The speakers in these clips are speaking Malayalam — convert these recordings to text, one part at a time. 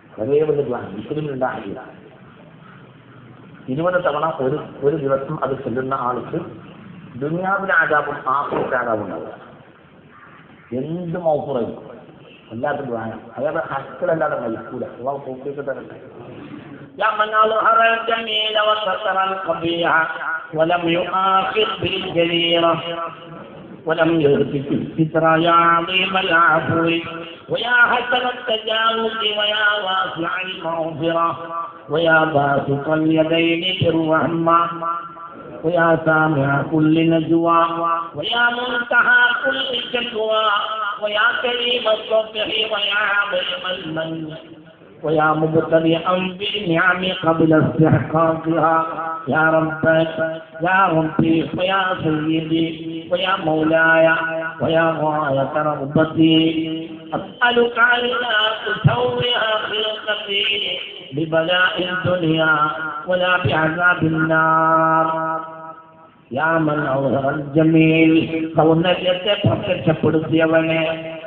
ഒരേ ഒരു ദ്വാ മുസ്ലിമിലുള്ള ഹദീസ് ഇരുപത് തവണ ഒരു ഒരു ദിവസം അത് ചെല്ലുന്ന ആൾക്ക് ദുനിയാവിലെ ആജാബും ആഫ്രിക്ക ആജാബും ഉണ്ടാവുക എന്ത് മൗപ്പുറയും എല്ലാത്തും വേണം അയാളുടെ ഹസ്തലല്ലാതെ മരിക്കൂല അള്ളാഹു തോക്കിയൊക്കെ തരട്ടെ يا من أظهر الجميل وستر القبيح ولم يؤاخذ بالجريرة ولم يهتك الستر يا عظيم العفو ويا حسن التجاوز ويا واسع المغفرة ويا باسط اليدين بالرحمة ويا سامع كل نجوى ويا منتهى كل شكوى ويا كريم الصفح ويا عظيم المن ويا مبتدئا بالنعم قبل استحقاقها يا رب يا ربي ويا سيدي ويا مولاي ويا غاية رغبتي أسألك ألا تسوي خلقتي ببلاء الدنيا ولا بعذاب النار يا من أظهر الجميل സൗന്ദര്യത്തെ പ്രത്യക്ഷപ്പെടുത്തിയവനെ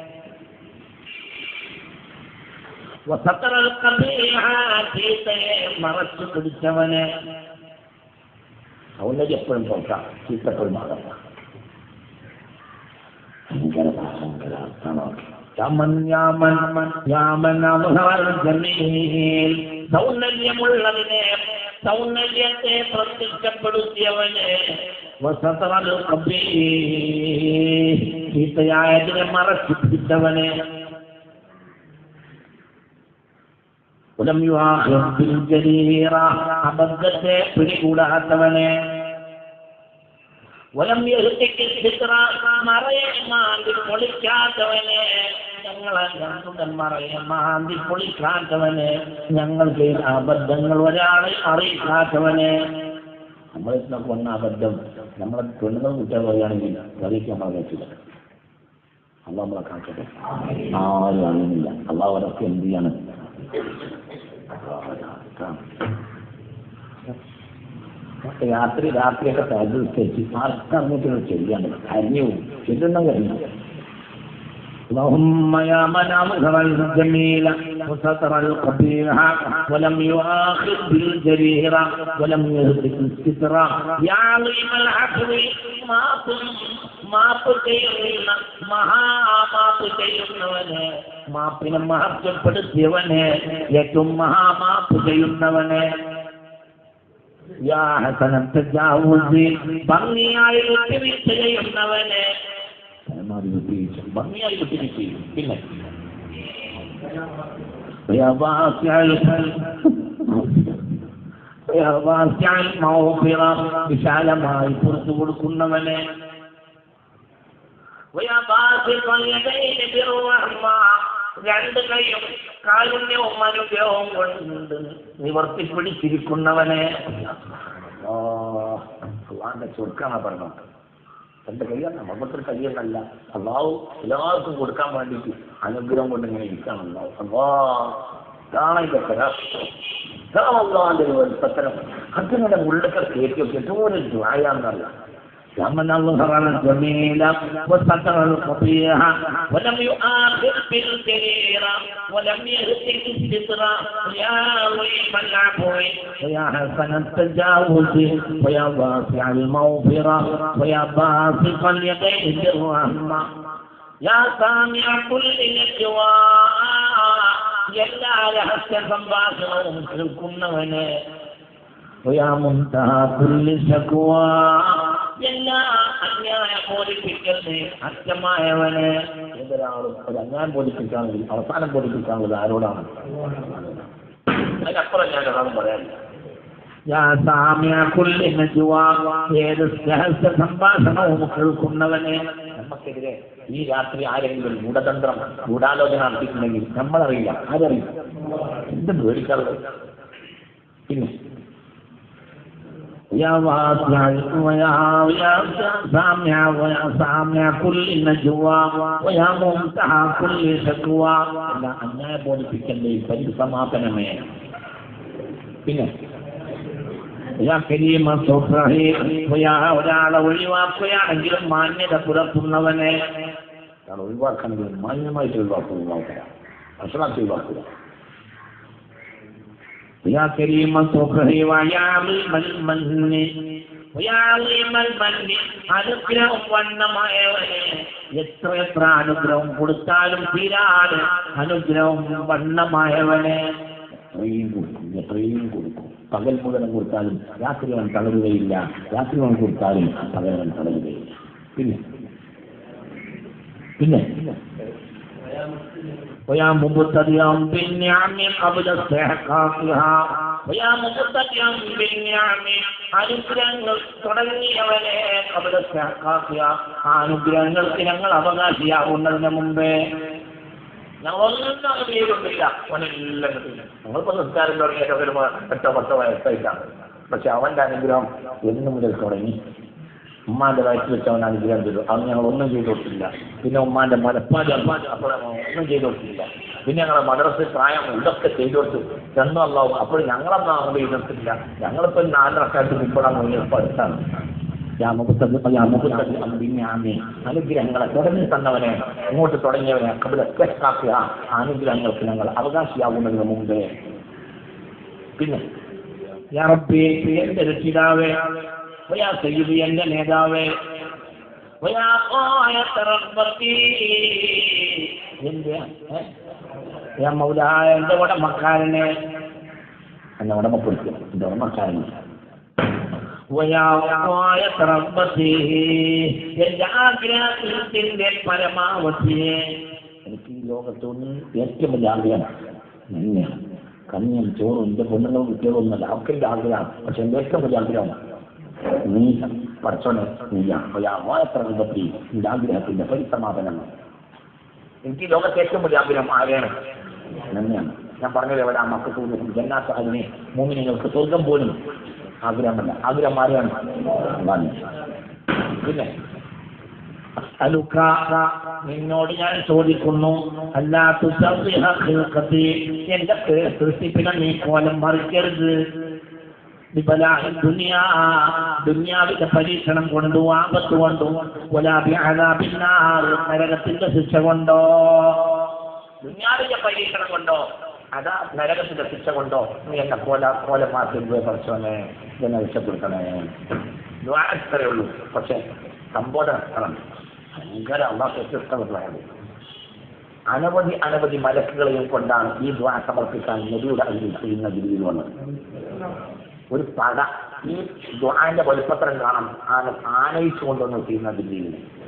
വസത്തറൽ കബീഹ ചീത്തയെ മറച്ചു പിടിച്ചവനെ സൗന്ദര്യം എപ്പോഴും തോക്കാം ചീത്തപ്പോഴും ആകാം ഭയങ്കര ഭയങ്കര അർത്ഥമാണോ യമൻ യാമൻ യാമൻ അظهر الجميل സൗന്ദര്യമുള്ളതിനെ സൗന്ദര്യത്തെ പ്രത്യക്ഷപ്പെടുത്തിയവനെ വസത്തറൽ കബീഹ ചീത്തയായതിനെ മറച്ചു പിടിച്ചവനെ ഉലം യുആഖിർ ബിൽ ജരീറ അബദ്ധത്തെ പിടികൂടാത്തവനെ വലം യഹ്തിക്ക് സിത്ര മറയെ മാന്തി പൊളിക്കാത്തവനെ ഞങ്ങളെ ഞങ്ങളുടെ മറയെ മാന്തി പൊളിക്കാത്തവനെ ഞങ്ങൾ ചെയ്ത അബദ്ധങ്ങൾ ഒരാളെ അറിയിക്കാത്തവനെ നമ്മൾ നമുക്ക് വന്ന അബദ്ധം നമ്മളെ പെണ്ണുങ്ങൾ കുട്ടികൾ പറയുകയാണെങ്കിൽ അറിയിക്കാൻ നമ്മളെ പറ്റില്ല അള്ളാഹ് നമ്മളെ കാണിച്ചത് ആരും അറിയുന്നില്ല അള്ളാഹ് അവരൊക്കെ എന്ത് ചെയ്യാണ് രാത്രി രാത്രിയൊക്കെ തകർത്ത് വെച്ച് ആർക്കും അങ്ങോട്ട് ചെയ്യാൻ അരിഞ്ഞു ചെല്ലുന്ന കഴിഞ്ഞു اللهم يا من أظهر الجميل وستر القبيح ولم يؤاخذ بالجريرة ولم يهتك الستر يا عظيم العفو മാപ്പ് മാപ്പ് ചെയ്യുന്ന മഹാമാപ്പ് ചെയ്യുന്നവനെ മാപ്പിനെ മഹത്വപ്പെടുത്തിയവനെ ഏറ്റവും മഹാമാപ്പ് ചെയ്യുന്നവനെ യാ ഹസന തജാവുസി ഭംഗിയായി വിട്ടുവീഴ്ച ചെയ്യുന്നവനെ പരമാവധി വിട്ടുവീഴ്ച ഭംഗിയായി വിട്ടുവീഴ്ച ചെയ്യും പിന്നെ يا واسع يا واسع المغفرة വിശാലമായി പുറത്തു കൊടുക്കുന്നവനെ ويا باسط اليدين بالرحمة രണ്ട് കൈയും കാരുണ്യവും അനുഗ്രഹവും കൊണ്ട് നിവർത്തി പിടിച്ചിരിക്കുന്നവനെ അള്ളാന്റെ ചുരുക്കാണ് പറഞ്ഞത് എന്റെ കയ്യാണ് നമുക്കൊരു കയ്യൊന്നല്ല അള്ളാഹു എല്ലാവർക്കും കൊടുക്കാൻ വേണ്ടിയിട്ട് അനുഗ്രഹം കൊണ്ട് ഇങ്ങനെ ഇരിക്കണം അള്ളാഹു അള്ളാ ഇതാണ് ഇതൊക്കെ ഇതാണ് അള്ളാന്റെ ഒരു വലിപ്പത്തരം അതിങ്ങനെ ഉള്ളൊക്കെ കയറ്റി വെച്ചിട്ട് ഒരു ദ്വായാന്നല്ല ومن أظهر الجميل وستر القبيح ولم يؤاخذ بالجريرة ولم يهتك الستر يا عظيم العفو ويا حسن التجاوز ويا واسع المغفرة ويا باسط اليدين بالرحمة يا سامع كل نجوى എല്ലാ രഹസ്യ സംഭാഷണവും കേൾക്കുന്നവനെ ويا منتهى كل شكوى എല്ലാ അന്യായ ബോധിപ്പിക്കലിന് അറ്റമായവന് ഏതൊരാളും ഒരു അന്യായം ബോധിപ്പിക്കാണെങ്കിൽ അവസാനം ബോധിപ്പിക്കാനുള്ളത് ആരോടാണ് അതിനപ്പുറം ഞാൻ ഒരാളും പറയാനില്ല യാ സാമ്യ കുല്ലി നജ്വാ ഏത് രഹസ്യ സംഭാഷണവും കേൾക്കുന്നവനെ നമുക്കെതിരെ ഈ രാത്രി ആരെങ്കിലും ഒരു ഗൂഢതന്ത്രം ഗൂഢാലോചന നടത്തിയിട്ടുണ്ടെങ്കിൽ നമ്മളറിയില്ല ആരറിയും എന്ത് പേടിക്കാറുള്ളത് പിന്നെ يا واسع ويا ويا سامع ويا سامع كل نجوى ويا منتهى كل شكوى എല്ലാ അന്യായ ബോധിപ്പിക്കലിന്റെ പരിസമാപനമേ പിന്നെ يا كريم الصفح ويا ഒരാളെ ഒഴിവാക്കുകയാണെങ്കിലും മാന്യത പുലർത്തുന്നവനെ ഒരാൾ ഒഴിവാക്കണമെങ്കിൽ മാന്യമായിട്ട് ഒഴിവാക്കുക ഒഴിവാക്കുക ഭക്ഷണത്തിൽ ഒഴിവാക്കുക ويا كريم الصفر ويا عظيم المن ويا عظيم المن അനുഗ്രഹം വണ്ണമായവനെ എത്ര എത്ര അനുഗ്രഹം കൊടുത്താലും തീരാതെ അനുഗ്രഹം വണ്ണമായവനെ എത്രയും കൊടുക്കും എത്രയും കൊടുക്കും പകൽ മുഴുവൻ കൊടുത്താലും രാത്രി അവൻ തളരുകയില്ല രാത്രി അവൻ കൊടുത്താലും പകൽ അവൻ തളരുകയില്ല പിന്നെ പിന്നെ ويا مبتدئا بالنعم قبل استحقاقها ويا مبتدئا بالنعم അനുഗ്രഹങ്ങൾ തുടങ്ങിയവരെ കബല സഹക്കാക്കുക ആ അനുഗ്രഹങ്ങൾക്ക് ഞങ്ങൾ അവകാശിയാവുന്നതിന് മുമ്പേ ഞങ്ങളൊന്നും അങ്ങ് ചെയ്തൊന്നുമില്ല അവനെല്ലാം കിട്ടില്ല ഞങ്ങളിപ്പോ നിസ്കാരം തുടങ്ങിയിട്ട് ഒരു എട്ടോ പത്തോ വയസ്സായിട്ടാണ് പക്ഷെ അവന്റെ അനുഗ്രഹം എന്ന് മുതൽ തുടങ്ങി ഉമ്മാന്റെ വയറ്റിൽ വെച്ച് അവൻ അനുഗ്രഹം ചെയ്തു അവൻ ഞങ്ങൾ ഒന്നും ചെയ്തു കൊടുത്തില്ല പിന്നെ ഉമ്മാന്റെ മലപ്പാട് അമ്മാന്റെ അപ്പോൾ ഒന്നും ചെയ്തു കൊടുത്തില്ല പിന്നെ ഞങ്ങളെ മദ്രസ പ്രായം ഇതൊക്കെ ചെയ്തു കൊടുത്തു രണ്ടും അല്ലാവും അപ്പോൾ ഞങ്ങളൊന്നും അങ്ങോട്ട് ചെയ്തിട്ടില്ല ഞങ്ങളിപ്പോ നാല് വർഷമായിട്ട് ഇപ്പോഴാണ് മുന്നിൽ അടുത്താണ് അനുഗ്രഹങ്ങളെ തുടങ്ങി തന്നവനെ ഇങ്ങോട്ട് തുടങ്ങിയവനെ കബിലൊക്കെ കാക്കുക ആ അനുഗ്രഹങ്ങൾക്ക് ഞങ്ങൾ അവകാശിയാവുന്നതിന് മുമ്പേ പിന്നെ യാ റബ്ബി എന്റെ രക്ഷിതാവേ വയാ സയ്യിദി എന്റെ നേതാവേ വയാ ഖായത റബ്ബത്തി എന്റെ ഏ? യാ മൗലായ എന്റെ ഉടമക്കാരനെ എന്നെ ഉടമപ്പെടുത്തും എന്റെ ഉടമക്കാരൻ വയാ ഖായത റബ്ബത്തി എന്റെ ആഗ്രഹത്തിന്റെ പരമാവധിയെ എനിക്ക് ഈ ലോകത്തൊന്നും ഏറ്റവും വലിയ ആഗ്രഹമാണ് തന്നെയാണ് കഞ്ഞിയും ചോറും എന്റെ പൊണ്ണുങ്ങളും കുട്ടികളൊന്നുമല്ല അവർക്ക് എന്റെ ആഗ്രഹമാണ് പക്ഷെ എന്റെ ഏറ്റവും വലിയ ആഗ്രഹമാണ് നീ പഠിച്ചോനെ നീയാണ് എത്ര വിധത്തിൽ എന്റെ ആഗ്രഹത്തിന്റെ പരിസമാപനമാണ് എനിക്ക് ഈ ലോകത്തെ ഏറ്റവും വലിയ ആഗ്രഹം ആരെയാണ് തന്നെയാണ് ഞാൻ പറഞ്ഞത് എവിടെ ആ മക്കൾക്ക് ജന്നാസാഹിനെ മൂന്നിനെങ്ങൾക്ക് സ്വർഗം പോലും ആഗ്രഹമല്ല ആഗ്രഹം ആരെയാണ് അതാണ്. പിന്നെ അലുക്ക നിന്നോട് ഞാൻ ചോദിക്കുന്നു അല്ലാത്ത എന്റെ സൃഷ്ടിപ്പിനെ നീ കോലം മറിക്കരുത് ബിബലാഇ ദുനിയാ ദുനിയാവിന്റെ പരീക്ഷണം കൊണ്ടോ ആപത്ത് കൊണ്ടോ വലാബി അലാബിന്നാർ നരകത്തിന്റെ ശിക്ഷ കൊണ്ടോ ദുനിയാവിന്റെ പരീക്ഷണം കൊണ്ടോ അതാ നരകത്തിന്റെ ശിക്ഷ കൊണ്ടോ നീ എന്നെ കോല കോലമാക്കി പഠിച്ചോനെ എന്നെ രക്ഷപ്പെടുത്തണേ ദ്വാ ഇത്രയേ ഉള്ളൂ പക്ഷെ സംബോധന എത്തണം ഭയങ്കര അള്ളാഹ് ഇഷ്ടപ്പെട്ടതാണ് അനവധി അനവധി മലക്കുകളെയും കൊണ്ടാണ് ഈ ദ്വാ സമർപ്പിക്കാൻ നബിയുടെ അതിൽ ചെയ്യുന്ന രീതിയിൽ വന്നത് ഒരു പട ഈ ദ്വാന്റെ വലുപ്പത്രം കാണാം ആന ആനയിച്ചു കൊണ്ടുവന്ന് ചെയ്യുന്ന ദില്ലിയിൽ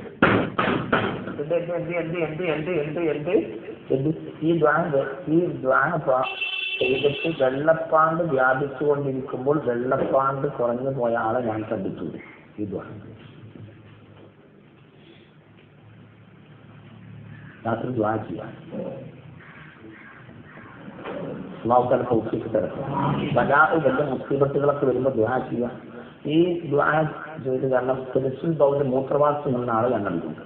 എന്ത് എന്ത് എന്ത് എന്ത് എന്ത് എന്ത് എന്ത് എന്ത് ഈ ദ്വാന് ഈ ദ്വാന ചെയ്തിട്ട് വെള്ളപ്പാണ്ട് വ്യാപിച്ചുകൊണ്ടിരിക്കുമ്പോൾ വെള്ളപ്പാണ്ട് കുറഞ്ഞു പോയ ആളെ ഞാൻ കണ്ടിട്ടു ഈ ദ്വാന രാത്രി ദ്വാ ചെയ്യാം അള്ളാഹുക്കാല സൗഖ്യക്ക് തിരക്കും വലാഹ് വലിയ മുസീബത്തുകളൊക്കെ വരുമ്പോൾ ദ്വാ ചെയ്യുക ഈ ദ്വാ ചെയ്ത് കാരണം പെൻസിൽ ബൗണ്ട് മൂത്രവാസം എന്ന ആളെ ഞാൻ കണ്ടിട്ടുണ്ട്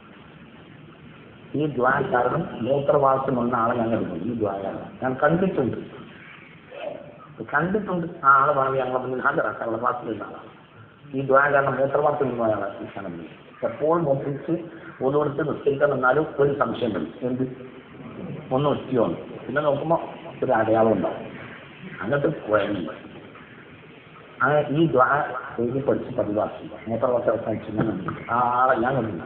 ഈ ദ്വാ കാരണം മൂത്രവാസം എന്ന ആളെ ഞാൻ കണ്ടിട്ടുണ്ട് ഈ ദ്വായാണ് ഞാൻ കണ്ടിട്ടുണ്ട് കണ്ടിട്ടുണ്ട് ആ ആള് വേണമെങ്കിൽ ഞങ്ങളെ മുന്നിൽ ഹാജരാക്കാനുള്ള വാക്കിലുള്ള ആളാണ് ഈ ദ്വാ കാരണം മൂത്രവാസം എന്ന അയാളെ ഈ ക്ഷണത്തിൽ എപ്പോൾ മൂത്രിച്ച് ഒന്നുകൊടുത്ത് നിസ്കരിക്കാൻ നിന്നാലും ഒരു സംശയം വരും എന്ത് ഒന്ന് ഒറ്റയാണ് പിന്നെ നോക്കുമ്പോൾ ഒരു അടയാളം ഉണ്ടാവും അങ്ങനത്തെ കുഴങ്ങി ആ ഈ ദ്വാ എഴുതി പഠിച്ച് പതിവാക്കി മൂത്രവാസ അവസാനിച്ചു ആ ആളെ ഞാൻ കണ്ടില്ല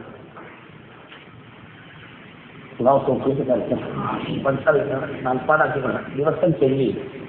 അള്ളാഹു സൗഖ്യത്തിൽ കളിക്കും പഠിച്ചാൽ നൽപ്പാടാക്കിക്കൊണ്ട് ദിവസം ചെല്ലി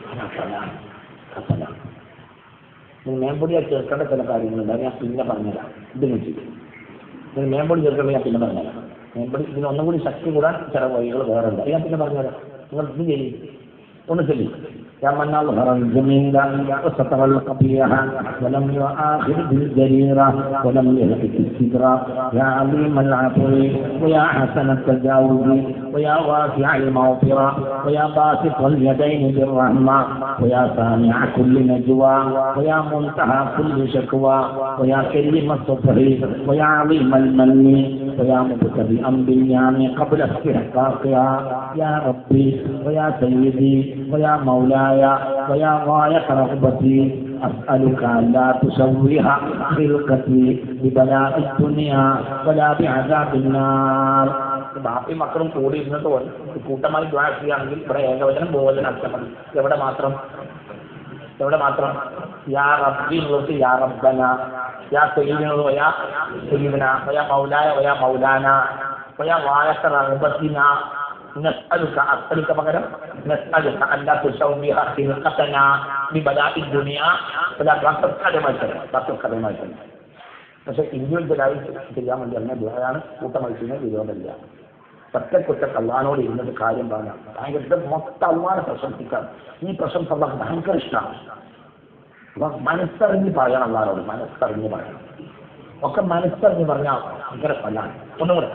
നിങ്ങൾ മേമ്പൊടിയായി ചേർക്കേണ്ട ചില കാര്യങ്ങളുണ്ട് അത് ഞാൻ പിന്നെ പറഞ്ഞുതരാം ഇതിന് ചെയ്യും നിങ്ങൾ മേമ്പൊടി ചേർക്കേണ്ടത് ഞാൻ പിന്നെ പറഞ്ഞുതരാം മേമ്പൊടി ഇതിന് ഒന്നും കൂടി ശക്തി കൂടാൻ ചില വഴികൾ വേറെ ഉണ്ട് അത് ഞാൻ പിന്നെ പറഞ്ഞുതരാം നിങ്ങൾ ഇത് ചെയ്യും ഒന്ന് ചെല്ലി يا من أظهر الجميل وستر القبيح ولم يؤاخذ بالجريرة ولم يهتك الستر يا عظيم العفو ويا حسن التجاوز ويا واسع المغفرة ويا باسط اليدين بالرحمة ويا سامع كل نجوى ويا منتهى كل شكوى ويا كريم الصفر ويا عظيم المن ويا مبتدئا بالنعم قبل استحقاقها يا ربي ويا سيدي ويا مولاي ويا غاية رغبتي أسألك أن لا تسويها خلقتي ببلاء الدنيا ولا بعذاب النار ബാപ്പയും മക്കളും കൂടി ഇരുന്നിട്ട് ഒരു കൂട്ടമായി ദ്വാ ചെയ്യുകയാണെങ്കിൽ ഇവിടെ ഏകവചനം ബഹുവചനം അർത്ഥം മതി എവിടെ മാത്രം എവിടെ മാത്രം യാ റബ്ബി എന്നുള്ളത് യാ റബ്ബന യാ സയ്യിദിനുള്ളത് വയാ സയ്യിദന വയാ മൗലായ വയാ മൗലാന വയാ വായക്ക റഹബത്തിന نسألك أسألك പകരം نسألك أن لا تسويها خلقتنا ببلاء الدنيا فلا വാക്കക്കടമായി തന്നെ വാക്കക്കടമായി തന്നെ പക്ഷെ ഇൻഡിവിജ്വലായി ചെയ്യാൻ വേണ്ടി അങ്ങനെ ദുആയാണ് കൂട്ടമായി ചെയ്യുന്ന വിരോധമില്ല ഒറ്റക്കൊറ്റ അള്ളഹാനോട് ഇരുന്നിട്ട് കാര്യം പറയാം ഭയങ്കര ഇത് മൊത്തം അള്ളഹാനെ പ്രശംസിക്കാം ഈ പ്രശംസ അള്ളാഹ് ഭയങ്കര ഇഷ്ടമാണ് അപ്പൊ മനസ്സറിഞ്ഞ് പറയണം അള്ളഹാനോട് മനസ്സറിഞ്ഞ് പറയണം ഒക്കെ മനസ്സറിഞ്ഞ് പറഞ്ഞാൽ ഭയങ്കര ഫലാണ് ഒന്നുകൂടെ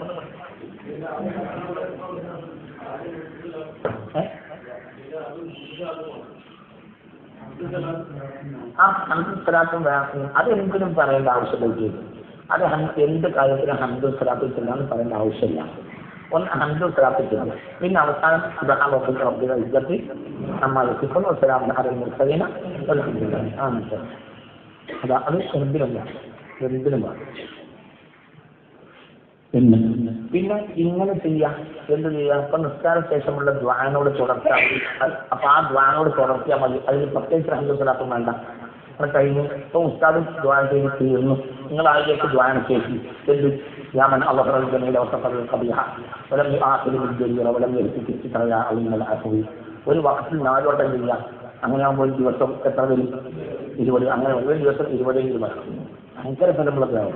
ഏ? ആ ഹംദുസ്വലാത്തും അത് എന്തിനും പറയേണ്ട ആവശ്യമില്ല അത് ഹം- എന്ത് കാര്യത്തിനും ഹംദുസ്വലാത്തിൽ ചെല്ലാന്ന് പറയേണ്ട ആവശ്യമില്ല ഒന്ന് ഹംദുസ്വലാത്തിൽ ചെല്ലും പിന്നെ അവസാനം സുബ്ഹാന റബ്ബിക റബ്ബിൽ ഇജ്ജത്തി അമ്മ യസിഫുൻ വസ്സലാമു അലൽ മുർസലീന വൽഹംദുലില്ലാഹി ആ മനസ്സിലായി. അതാ അത് എന്തിനുമില്ല എന്തിനും പറയും പിന്നെ പിന്നെ ഇങ്ങനെ ചെയ്യാം എന്ത് ചെയ്യാം ഇപ്പൊ നിസ്കാര ശേഷമുള്ള ദ്വാനോട് തുടർച്ച അപ്പൊ ആ ദ്വാനോട് തുടർത്തിയാൽ മതി അതിന് പ്രത്യേകിച്ച് ഹന്ദുസലാത്തും വേണ്ട അപ്പൊ കഴിഞ്ഞു ഇപ്പൊ ഉസ്താദും ദ്വാന ചെയ്ത് തീർന്നു നിങ്ങൾ ആദ്യമൊക്കെ ദ്വാന ചെയ്തു എന്ത് യാമൻ അള്ളഹറൽ കബിഹ വലം ആഖിലു ബിദ്ദുനിയ വലം യർത്തിക്കി തറയാ അലിമൽ അഫവി ഒരു വഖത്തിൽ നാലോട്ടം ചെയ്യാം അങ്ങനെ ആകുമ്പോൾ ഒരു ദിവസം എത്ര വരും ഇരുപത് അങ്ങനെ ഒരു ദിവസം ഇരുപത് ഇരുപത് ഭയങ്കര ഫലമുള്ളതാണ്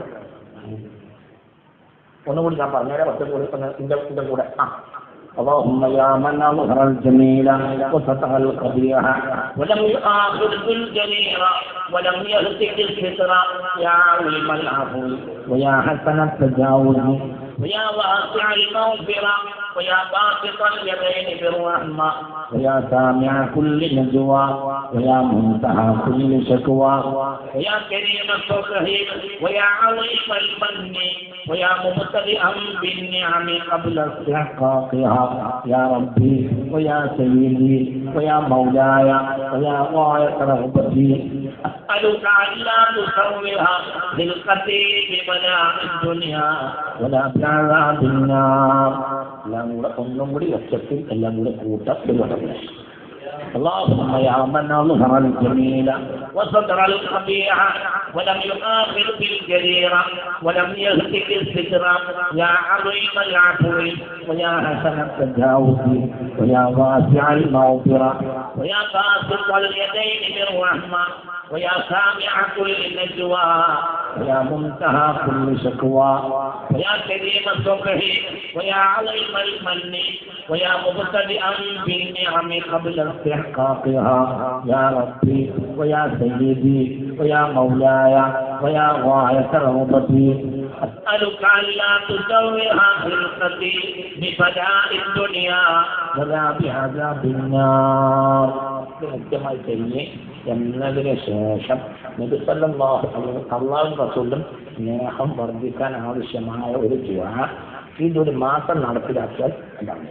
ഒന്നുകൂടി ഞാൻ പറഞ്ഞേരാ പത്ത് കൂടി ഒന്ന് ഇന്റെ ഇന്റെ കൂടെ ആ اللهم يا من أظهر الجميل وستر القبيح ولم يؤاخذ بالجميع ولم يهتك الستر يا علم العفو ويا حسن التجاوز ويا واسع المغفرة ويا باسط اليدين بالرحمة ويا سامع كل نجوى ويا منتهى كل شكوى ويا كريم الصفح ويا عظيم المن ويا مبتدئا بالنعم قبل استحقاقها يا ربي ويا سيدي ويا مولاي ويا غاية رغبتي أسألك ألا تسويها خلقتي ببلاء الدنيا ولا بعذاب النار എല്ലാം കൂടെ ഒന്നും കൂടി ഒച്ചത്തിൽ എല്ലാം കൂടെ കൂട്ടത്തിൽ തുടങ്ങുക اللهم يا من أظهر الجميل وستر القبيح ولم يؤاخذ بالجريرة ولم يهتك الستر يا عظيم العفو ويا حسن التجاوز ويا واسع المغفرة ويا باسط اليدين بالرحمة ويا سامع كل نجوى ويا منتهى كل شكوى ويا كريم الصبح ويا عظيم المن ويا مبتدئا بالنعم قبل استحقاقها يا ربي ويا سيدي ويا مولاي ويا غاية رغبتي أسألك ألا تسويها خلقتي بفداء الدنيا ولا بعذاب النار കൃത്യമായി കഴിഞ്ഞ് എന്നതിന് ശേഷം നബിസല്ലാഹു അള്ളാഹും റസൂലും സ്നേഹം വർദ്ധിക്കാൻ ആവശ്യമായ ഒരു ദ്വാ ഇതൊരു മാസം നടപ്പിലാക്കിയാൽ എന്താണ്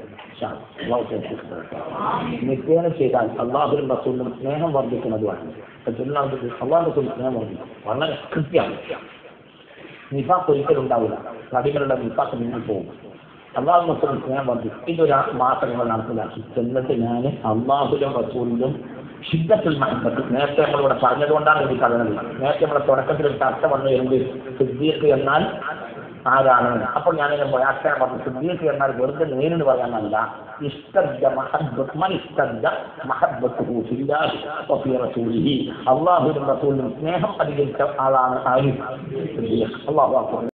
നിത്യേന ചെയ്താൽ അള്ളാഹുലും റസൂലും സ്നേഹം വർദ്ധിക്കുന്നതുമാണ് അള്ളാഹു റസൂൽ സ്നേഹം വർദ്ധിക്കും വളരെ കൃത്യമാണ് നിഫാഖ് ഒരിക്കലും ഉണ്ടാവില്ല നദികളുടെ നിഫാഖ് നിങ്ങൾ പോകും അള്ളാഹു റസൂലും സ്നേഹം വർദ്ധിക്കും ഇതൊരു മാസങ്ങൾ നടപ്പിലാക്കി എന്നിട്ട് ഞാൻ അള്ളാഹുലും റസൂലിലും ഷിദ്ദത്തുൽ മഹബത്ത് നേരത്തെ നമ്മളിവിടെ പറഞ്ഞതുകൊണ്ടാണ് എനിക്ക് അറിയുന്നത് നേരത്തെ നമ്മുടെ തുടക്കത്തിൽ ഒരു ചർച്ച വന്നു എന്ത് സിദ്ദീഖ് എന്നാൽ ആരാണ് അപ്പോൾ ഞാനിങ്ങനെ വ്യാഖ്യാനം പറഞ്ഞു സിദ്ദീഖ് എന്നാൽ വെറുതെ നേരിട്ട് പറയാനല്ല ഇഷ്ടദ്ദ മഹബത്ത് മൻ ഇഷ്ടദ്ദ മഹബത്തുഹു ഫില്ലാഹി വഫി റസൂലിഹി അള്ളാഹുവിനും റസൂലിനും സ്നേഹം അധികരിച്ച ആളാണ് ആര് സിദ്ദീഖ് അള്ളാഹു അക്ബർ